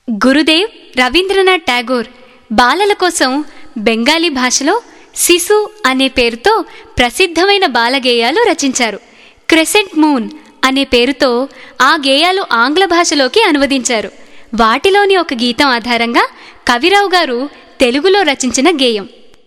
గురుదేవ్ రవీంద్రనాథ్ ఠాగూర్ బాలల కోసం బెంగాలీ భాషలో శిశు అనే పేరుతో ప్రసిద్ధమైన బాలగేయాలు రచించారు క్రెసెంట్ మూన్ అనే పేరుతో ఆ గేయాలు ఆంగ్ల భాషలోకి అనువదించారు వాటిలోని ఒక గీతం ఆధారంగా కవిరావు గారు తెలుగులో రచించిన గేయం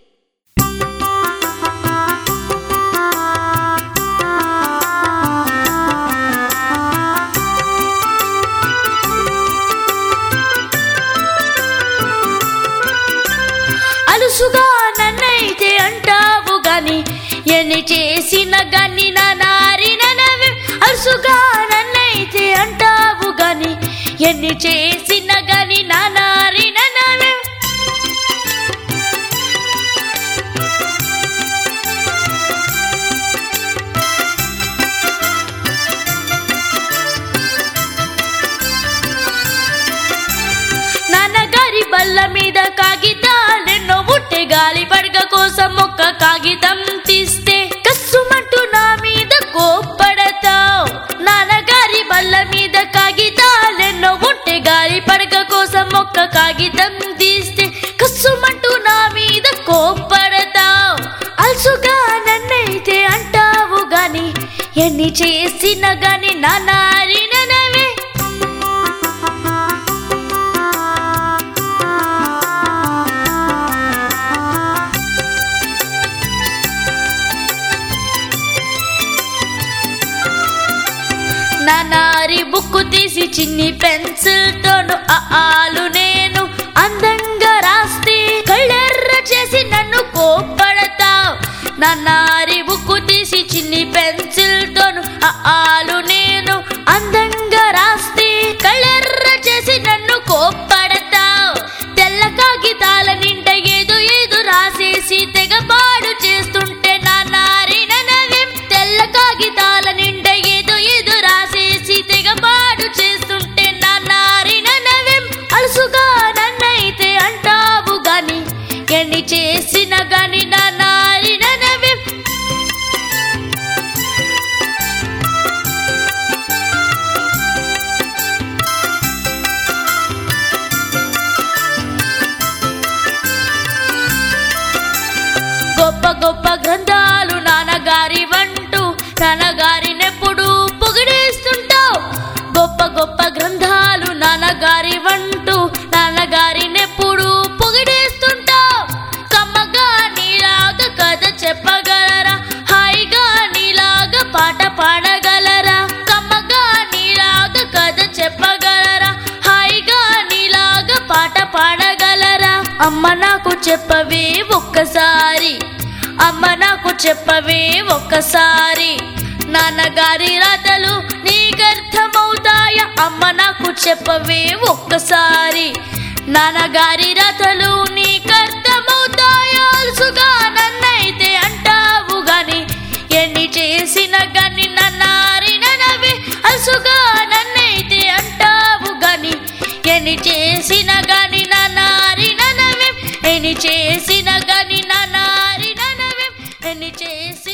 అలుసుగా నన్నైతే అంటావు గాని ఎన్ని చేసిన గాని నా నారిన నవ్వే అలుసుగా నన్నైతే అంటావు గాని ఎన్ని చేసిన గాని నా నారిన నవ్వే నాన్నగారి బల్ల మీద కాగితాలెన్నో బుట్టె గాలి పడగ కోసం ఒక్క కాగితం తీస్తే కస్సుమంటూ నా మీద కోప్పడతావు నాన్నగారి బల్ల మీద కాగితాలెన్నో బుట్టె గాలి పడగ కోసం ఒక్క కాగితం తీస్తే కస్సుమంటూ నా మీద కోప్పడతావు అల్సుగా నన్నైతే అంటావు గాని ఎన్ని చేసిన గాని నా నారిన నవే నా నారి బుక్కు తీసి చిన్ని పెన్సిల్ తోను ఆ ఆలు నేను అందంగా రాస్తే కళ్ళెర్ర చేసి నన్ను కోప్పడతావు నా నారి బుక్కు తీసి చిన్ని పెన్సిల్ తోను ఆ ఆలు నేను అందంగా రాస్తే కళ్ళెర్ర చేసి నన్ను కోప్పడతావు తెల్ల కాగితాల నిండా ఏదో ఏదో రాసేసి తెగపాడు చేస్తుంటే నా నారిన నవ్వేం తెల్ల కాగితాల నిండా ఏదో ఏదో రాసేసి తెగపాడు చేస్తుంటే నా నారిన నవ్వేం అలసుగా నన్నైతే అంటావు గాని ఎన్ని చేసిన గాని నా నారిన నవ్వేం గొప్ప గొప్ప గ్రంథాలు నాన్నగారి వంటూ నాన్నగారినెప్పుడు పొగిడేస్తుంటావు గొప్ప గొప్ప గ్రంథాలు నాన్నగారి వంటూ నాన్నగారినెప్పుడు పొగిడేస్తుంటావు కమ్మగా నీలాగా కథ చెప్పగలరా హాయిగా నీలాగా పాట పాడగలరా కమ్మగా నీలాగా కథ చెప్పగలరా హాయిగా నీలాగా పాట పాడగలరా అమ్మ నాకు చెప్పవే ఒక్కసారి అమ్మ నాకు చెప్పవే ఒక్కసారి నాన్నగారి రాతలు నీకర్థమవుతాయా అమ్మ నాకు చెప్పవే ఒక్కసారి నాన్నగారి రాతలు నీకర్థమవుతాయా అలుసుగా నన్నైతే అంటావు గాని ఎన్ని చేసిన గాని నన్నారిన నవ్వే అలుసుగా నన్నైతే అంటావు గాని ఎన్ని చేసిన గాని నన్నారిన నవ్వే ఎన్ని చేసిన గాని నన్నారిన నవ్వే ఎన్ని చేసి